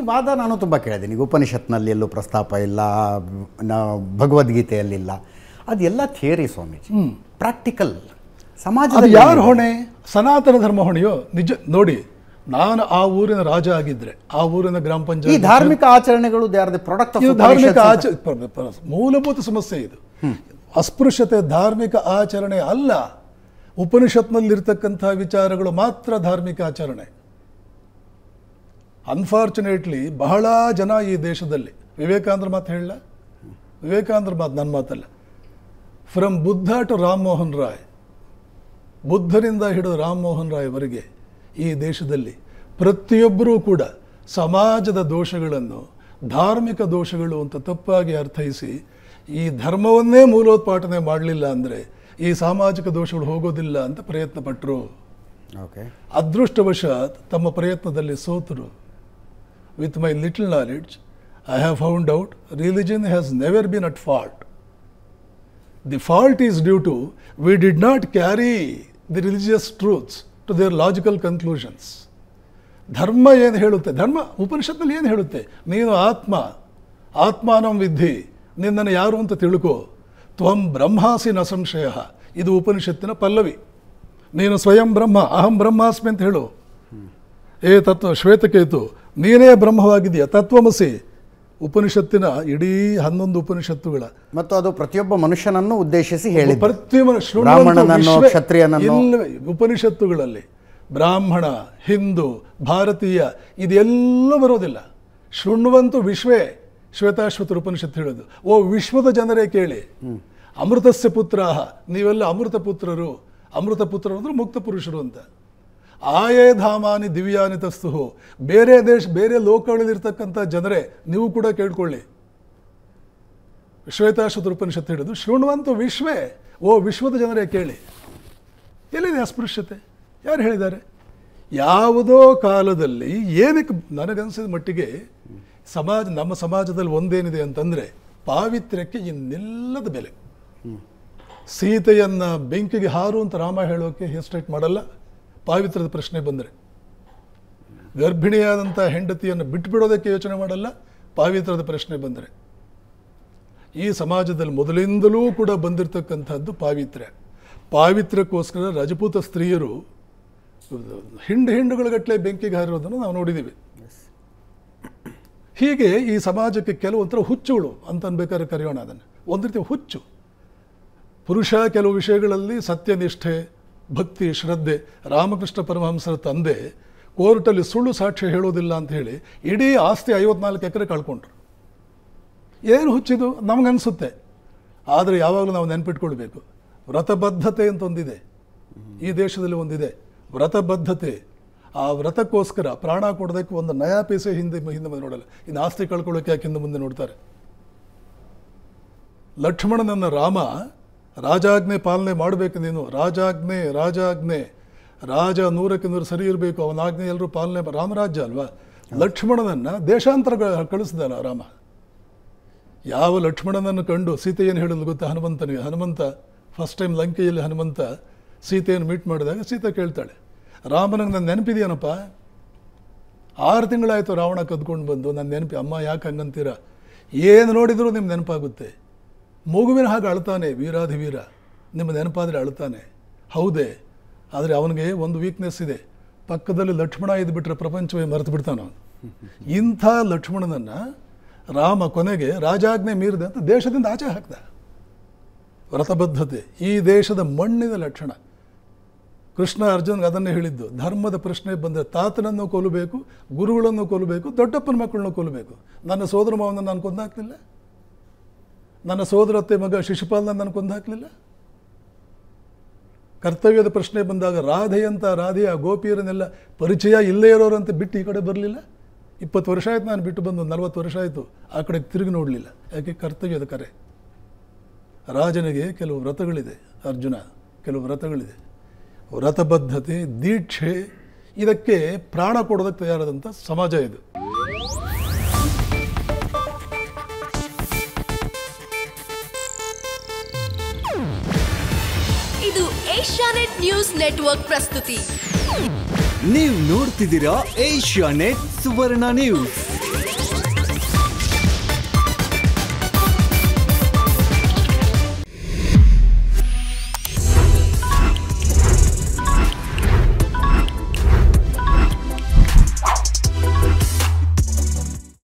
ವಾದ ನಾನು ತುಂಬ ಕೇಳಿದ್ದೀನಿ ಈಗ ಉಪನಿಷತ್ನಲ್ಲಿ ಎಲ್ಲೂ ಪ್ರಸ್ತಾಪ ಇಲ್ಲ ನ ಭಗವದ್ಗೀತೆಯಲ್ಲಿಲ್ಲ ಅದೆಲ್ಲ ಥಿಯರಿ ಸ್ವಾಮೀಜಿ ಪ್ರಾಕ್ಟಿಕಲ್ ಅದು ಸಮಾಜದ ಯಾರ ಹೊಣೆ ಸನಾತನ ಧರ್ಮ ಹೊಣೆಯೋ ನಿಜ ನೋಡಿ ನಾನು ಆ ಊರಿನ ರಾಜ ಆಗಿದ್ರೆ ಆ ಊರಿನ ಗ್ರಾಮ ಈ ಪಂಚಾಯತ್ ಧಾರ್ಮಿಕ ಆಚರಣೆಗಳು ದೇ ಆರ್ ದಿ ಪ್ರಾಡಕ್ಟ್ ಇದು ಆಫ್ ಧಾರ್ಮಿಕ ಆಚ ಪ- ಪ- ಮೂಲಭೂತ ಸಮಸ್ಯೆ ಇದು ಅಸ್ಪೃಶ್ಯತೆ ಧಾರ್ಮಿಕ ಆಚರಣೆ ಅಲ್ಲ ಉಪನಿಷತ್ನಲ್ಲಿರ್ತಕ್ಕಂಥ ವಿಚಾರಗಳು ಮಾತ್ರ ಧಾರ್ಮಿಕ ಆಚರಣೆ ಅನ್ಫಾರ್ಚುನೇಟ್ಲಿ ಬಹಳ ಜನ ಈ ದೇಶದಲ್ಲಿ ವಿವೇಕಾನಂದ್ರ ಮಾತು ಹೇಳಲ್ಲ ವಿವೇಕಾನಂದ್ರ ಮಾತು ನನ್ನ ಮಾತಲ್ಲ ಫ್ರಮ್ ಬುದ್ಧ ಟು ರಾಮಮೋಹನ್ ರಾಯ್ ಬುದ್ಧನಿಂದ ಹಿಡಿದು ರಾಮಮೋಹನ್ ರಾಯ್ವರೆಗೆ ಈ ದೇಶದಲ್ಲಿ ಪ್ರತಿಯೊಬ್ಬರೂ ಕೂಡ ಸಮಾಜದ ದೋಷಗಳನ್ನು ಧಾರ್ಮಿಕ ದೋಷಗಳು ಅಂತ ತಪ್ಪಾಗಿ ಅರ್ಥೈಸಿ ಈ ಧರ್ಮವನ್ನೇ ಮೂಲೋತ್ಪಾಟನೆ ಮಾಡಲಿಲ್ಲ ಅಂದರೆ ಈ ಸಾಮಾಜಿಕ ದೋಷಗಳು ಹೋಗೋದಿಲ್ಲ ಅಂತ ಪ್ರಯತ್ನ ಪಟ್ಟರು ಓಕೆ ಅದೃಷ್ಟವಶಾತ್ ತಮ್ಮ ಪ್ರಯತ್ನದಲ್ಲಿ ಸೋತರು with my little knowledge I have found out religion has never been at fault the fault is due to we did not carry the religious truths to their logical conclusions ಧರ್ಮ ಏನು ಹೇಳುತ್ತೆ ಧರ್ಮ ಉಪನಿಷತ್ನಲ್ಲಿ ಏನು ಹೇಳುತ್ತೆ ನೀನು ಆತ್ಮ ಆತ್ಮಾನಂ ವಿದ್ಧಿ ನಿನ್ನನ್ನು ಯಾರು ಅಂತ ತಿಳ್ಕೋ ತ್ವಂ ಬ್ರಹ್ಮಾಸಿ ನ ಸಂಶಯ ಇದು ಉಪನಿಷತ್ತಿನ ಪಲ್ಲವಿ ನೀನು ಸ್ವಯಂ ಬ್ರಹ್ಮ ಅಹಂ ಬ್ರಹ್ಮಾಸ್ಮಿ ಅಂತ ಹೇಳು ಏ ತತ್ವ ಶ್ವೇತಕೇತು ನೀನೇ ಬ್ರಹ್ಮವಾಗಿದೆಯ ತತ್ವಮಸಿ ಉಪನಿಷತ್ತಿನ ಇಡೀ ಹನ್ನೊಂದು ಉಪನಿಷತ್ತುಗಳ ಮತ್ತು ಅದು ಪ್ರತಿಯೊಬ್ಬ ಮನುಷ್ಯನನ್ನು ಉದ್ದೇಶಿಸಿ ಹೇಳಿದ್ದು ಪ್ರತಿಯೊಬ್ಬನ ಶೃಣ್ವಂತು ಬ್ರಾಹ್ಮಣನನ್ನೋ, ವಿಶ್ವೇ- ಕ್ಷತ್ರಿಯನನ್ನೋ? ಇಲ್ಲವೇ ಉಪನಿಷತ್ತುಗಳಲ್ಲಿ ಬ್ರಾಹ್ಮಣ ಹಿಂದೂ ಭಾರತೀಯ ಇದೆಲ್ಲ ಬರೋದಿಲ್ಲ ಶೃಣ್ವಂತು ವಿಶ್ವೇ ಶ್ವೇತಾಶ್ವತರ ಉಪನಿಷತ್ತು ಹೇಳೋದು ಓ ವಿಶ್ವದ ಜನರೇ ಕೇಳಿ ಅಮೃತಸ್ಯ ಪುತ್ರಾಹ ನೀವೆಲ್ಲ ಅಮೃತ ಪುತ್ರರು ಅಮೃತ ಪುತ್ರರು ಅಂದ್ರೆ ಮುಕ್ತ ಪುರುಷರು ಅಂತ ಆಯೇ ಧಾಮಾನಿ ದಿವ್ಯಾನಿ ತಸ್ತು ಬೇರೆ ದೇಶ ಬೇರೆ ಲೋಕಗಳಲ್ಲಿರ್ತಕ್ಕಂಥ ಜನರೇ ನೀವು ಕೂಡ ಕೇಳ್ಕೊಳ್ಳಿ ಶ್ವೇತಾಶ್ವತರ ಉಪನಿಷತ್ತು ಹೇಳಿದ್ದು ಶೃಣ್ವಂತು ವಿಶ್ವೇ ಓ ವಿಶ್ವದ ಜನರೇ ಕೇಳಿ ಎಲ್ಲಿದೆ ಅಸ್ಪೃಶ್ಯತೆ ಯಾರು ಹೇಳಿದ್ದಾರೆ ಯಾವುದೋ ಕಾಲದಲ್ಲಿ ಏನಕ್ಕೆ ನನಗನ್ಸಿದ ಮಟ್ಟಿಗೆ ಸಮಾಜ ನಮ್ಮ ಸಮಾಜದಲ್ಲಿ ಒಂದೇನಿದೆ ಅಂತಂದರೆ ಪಾವಿತ್ರ್ಯಕ್ಕೆ ಇನ್ನೆಲ್ಲದ ಬೆಲೆ ಸೀತೆಯನ್ನ ಬೆಂಕಿಗೆ ಹಾರು ಅಂತ ರಾಮ ಹೇಳೋಕೆ ಹೆಸ್ಟೇಟ್ ಮಾಡಲ್ಲ ಪಾವಿತ್ರ್ಯದ ಪ್ರಶ್ನೆ ಬಂದರೆ ಗರ್ಭಿಣಿಯಾದಂಥ ಹೆಂಡತಿಯನ್ನು ಬಿಟ್ಟುಬಿಡೋದಕ್ಕೆ ಯೋಚನೆ ಮಾಡಲ್ಲ ಪಾವಿತ್ರ್ಯದ ಪ್ರಶ್ನೆ ಬಂದರೆ ಈ ಸಮಾಜದಲ್ಲಿ ಮೊದಲಿಂದಲೂ ಕೂಡ ಬಂದಿರತಕ್ಕಂಥದ್ದು ಪಾವಿತ್ರ್ಯ ಪಾವಿತ್ರ್ಯಕ್ಕೋಸ್ಕರ ರಜಪೂತ ಸ್ತ್ರೀಯರು ಹಿಂಡು ಹಿಂಡುಗಳಗಟ್ಟಲೆ ಬೆಂಕಿಗೆ ಹಾರಿರೋದನ್ನು ನಾವು ನೋಡಿದ್ದೀವಿ ಹೀಗೆ ಈ ಸಮಾಜಕ್ಕೆ ಕೆಲವೊಂಥರ ಹುಚ್ಚುಗಳು ಅಂತ ಅನ್ಬೇಕಾದ್ರೆ ಕರೆಯೋಣ ಅದನ್ನು ಒಂದು ರೀತಿ ಹುಚ್ಚು ಪುರುಷ ಕೆಲವು ವಿಷಯಗಳಲ್ಲಿ ಸತ್ಯನಿಷ್ಠೆ ಭಕ್ತಿ ಶ್ರದ್ಧೆ ರಾಮಕೃಷ್ಣ ಪರಮಹಂಸರ ತಂದೆ ಕೋರ್ಟಲ್ಲಿ ಸುಳ್ಳು ಸಾಕ್ಷ್ಯ ಹೇಳೋದಿಲ್ಲ ಅಂತ ಹೇಳಿ ಇಡೀ ಆಸ್ತಿ ಐವತ್ನಾಲ್ಕು ಎಕರೆ ಕಳ್ಕೊಂಡ್ರು ಏನು ಹುಚ್ಚಿದು ನಮಗನ್ಸುತ್ತೆ ಆದರೆ ಯಾವಾಗಲೂ ನಾವು ನೆನ್ಪಿಟ್ಕೊಳ್ಬೇಕು ವ್ರತಬದ್ಧತೆ ಅಂತ ಒಂದಿದೆ ಈ ದೇಶದಲ್ಲಿ ಒಂದಿದೆ ವ್ರತಬದ್ಧತೆ ಆ ವ್ರತಕ್ಕೋಸ್ಕರ ಪ್ರಾಣ ಕೊಡೋದಕ್ಕೆ ಒಂದು ನಯಾ ಪೈಸೆ ಹಿಂದೆ ಹಿಂದೆ ಮುಂದೆ ನೋಡಲ್ಲ ಇನ್ನು ಆಸ್ತಿ ಕಳ್ಕೊಳ್ಳೋಕೆ ಯಾಕೆ ಹಿಂದೆ ಮುಂದೆ ನೋಡ್ತಾರೆ ಲಕ್ಷ್ಮಣನನ್ನ ರಾಮ ರಾಜಾಜ್ಞೆ ಪಾಲನೆ ಮಾಡಬೇಕು ನೀನು ರಾಜಾಜ್ಞೆ ರಾಜಾಜ್ಞೆ ರಾಜ ನೂರಕ್ಕೆ ನೂರು ಸರಿ ಇರಬೇಕು ಅವನ ಆಜ್ಞೆ ಎಲ್ಲರೂ ಪಾಲನೆ ಮಾ- ರಾಮರಾಜ್ಯ ಅಲ್ವಾ ಲಕ್ಷ್ಮಣನನ್ನ ದೇಶಾಂತರ ಕಳಿಸಿದಲ್ಲ ರಾಮ ಯಾವ ಲಕ್ಷ್ಮಣನನ್ನು ಕಂಡು ಸೀತೆಯನ್ನು ಹೇಳಲು ಗೊತ್ತಾ ಹನುಮಂತನಿಗೆ ಹನುಮಂತ ಫಸ್ಟ್ ಟೈಮ್ ಲಂಕೆಯಲ್ಲಿ ಹನುಮಂತ ಸೀತೆಯನ್ನು ಮೀಟ್ ಮಾಡಿದಾಗ ಸೀತೆ ಕೇಳ್ತಾಳೆ ರಾಮನಿಗೆ ನನ್ನ ನೆನಪಿದೆಯೇನಪ್ಪ ಆರು ತಿಂಗಳಾಯಿತು ರಾವಣ ಕದ್ಕೊಂಡು ಬಂದು ನನ್ನ ನೆನಪಿ ಅಮ್ಮ ಯಾಕೆ ಹಂಗಂತೀರ ಏನು ನೋಡಿದರೂ ನಿಮ್ಮ ನೆನಪಾಗುತ್ತೆ ಮಗುವಿನ ಹಾಗೆ ಅಳ್ತಾನೆ ವೀರಾಧಿವೀರ ನಿಮ್ಮ ನೆನಪಾದರೆ ಅಳ್ತಾನೆ ಹೌದೇ ಆದರೆ ಅವನಿಗೆ ಒಂದು ವೀಕ್ನೆಸ್ ಇದೆ ಪಕ್ಕದಲ್ಲಿ ಲಕ್ಷ್ಮಣ ಇದ್ಬಿಟ್ರೆ ಪ್ರಪಂಚವೇ ಮರೆತು ಬಿಡ್ತಾನೆ ಅವನು ಇಂಥ ಲಕ್ಷ್ಮಣನನ್ನು ರಾಮ ಕೊನೆಗೆ ರಾಜಾಜ್ಞೆ ಮೀರಿದೆ ಅಂತ ದೇಶದಿಂದ ಆಚೆ ಹಾಕ್ದ ವ್ರತಬದ್ಧತೆ ಈ ದೇಶದ ಮಣ್ಣಿನ ಲಕ್ಷಣ ಕೃಷ್ಣ ಅರ್ಜುನ್ಗೆ ಅದನ್ನೇ ಹೇಳಿದ್ದು ಧರ್ಮದ ಪ್ರಶ್ನೆ ಬಂದರೆ ತಾತನನ್ನು ಕೊಲ್ಲಬೇಕು ಗುರುಗಳನ್ನು ಕೊಲ್ಲಬೇಕು ದೊಡ್ಡಪ್ಪನ ಮಕ್ಕಳನ್ನು ಕೊಲ್ಲಬೇಕು ನನ್ನ ಸೋದರ ಮಾವನ ನಾನು ಕೊಂದಾಕ್ಲಿಲ್ಲ ನನ್ನ ಸೋದರತ್ತೆ ಮಗ ಶಿಶುಪಾಲನ ನಾನು ಕೊಂದಾಕ್ಲಿಲ್ಲ ಕರ್ತವ್ಯದ ಪ್ರಶ್ನೆ ಬಂದಾಗ ರಾಧೆಯಂತ ರಾಧೆಯ ಗೋಪಿಯರನ್ನೆಲ್ಲ ಪರಿಚಯ ಇಲ್ಲೇ ಇರೋರಂತೆ ಬಿಟ್ಟು ಈ ಕಡೆ ಬರಲಿಲ್ಲ ಇಪ್ಪತ್ತು ವರ್ಷ ಆಯ್ತು ನಾನು ಬಿಟ್ಟು ಬಂದು ನಲವತ್ತು ವರ್ಷ ಆಯಿತು ಆ ಕಡೆ ತಿರುಗಿ ನೋಡಲಿಲ್ಲ ಯಾಕೆ ಕರ್ತವ್ಯದ ಕರೆ ರಾಜನಿಗೆ ಕೆಲವು ವ್ರತಗಳಿದೆ ಅರ್ಜುನ ಕೆಲವು ವ್ರತಗಳಿದೆ ವ್ರತಬದ್ಧತೆ ದೀಕ್ಷೆ ಇದಕ್ಕೆ ಪ್ರಾಣ ಕೊಡೋದಕ್ಕೆ ತಯಾರಾದಂಥ ಸಮಾಜ ಇದು ಇದು ಏಷ್ಯಾನೆಟ್ ನ್ಯೂಸ್ ನೆಟ್ವರ್ಕ್ ಪ್ರಸ್ತುತಿ ನೀವು ನೋಡ್ತಿದ್ದೀರಾ ಏಷ್ಯಾ ನೆಟ್ ಸುವರ್ಣ ನ್ಯೂಸ್